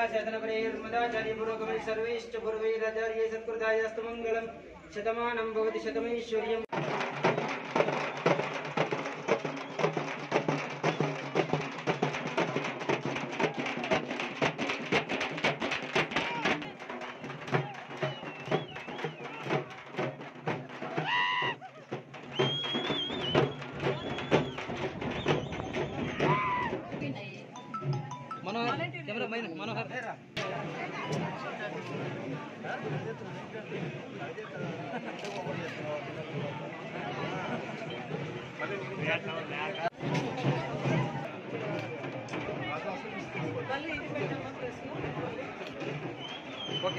शासनपरेर्मदाचार्यपुरोगमैः सर्वैश्च पूर्वैराचार्यै सत्कृतायास्तु मङ्गलम् शतमानं भवति शतमैश्वर्यम् మనోహర్ కెమెరా మైన మనోహర్ ఓకే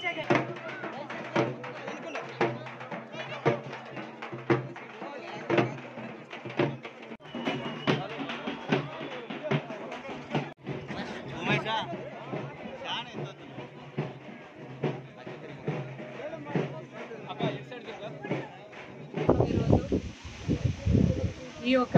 ఈరోజు ఈ యొక్క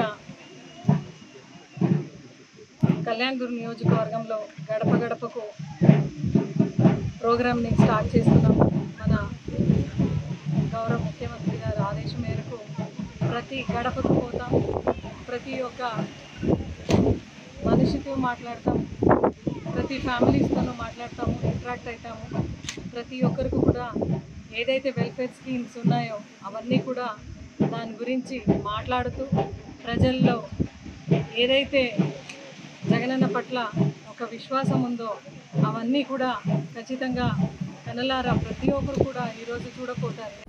కళ్యాణ్పూర్ నియోజకవర్గంలో గడప గడపకు ప్రోగ్రామ్ని స్టార్ట్ చేస్తున్నాము మన గౌరవ ముఖ్యమంత్రి గారి ఆదేశం మేరకు ప్రతి గడపకు పోతాం ప్రతి ఒక్క మనిషితో మాట్లాడతాం ప్రతి ఫ్యామిలీస్తోనూ మాట్లాడతాము ఇంటరాక్ట్ అవుతాము ప్రతి ఒక్కరికి కూడా ఏదైతే వెల్ఫేర్ స్కీమ్స్ ఉన్నాయో అవన్నీ కూడా దాని గురించి మాట్లాడుతూ ప్రజల్లో ఏదైతే జగనన్న పట్ల ఒక విశ్వాసం ఉందో అవన్నీ కూడా ఖచ్చితంగా కనలారా ప్రతి ఒక్కరు కూడా ఈరోజు చూడపోతారు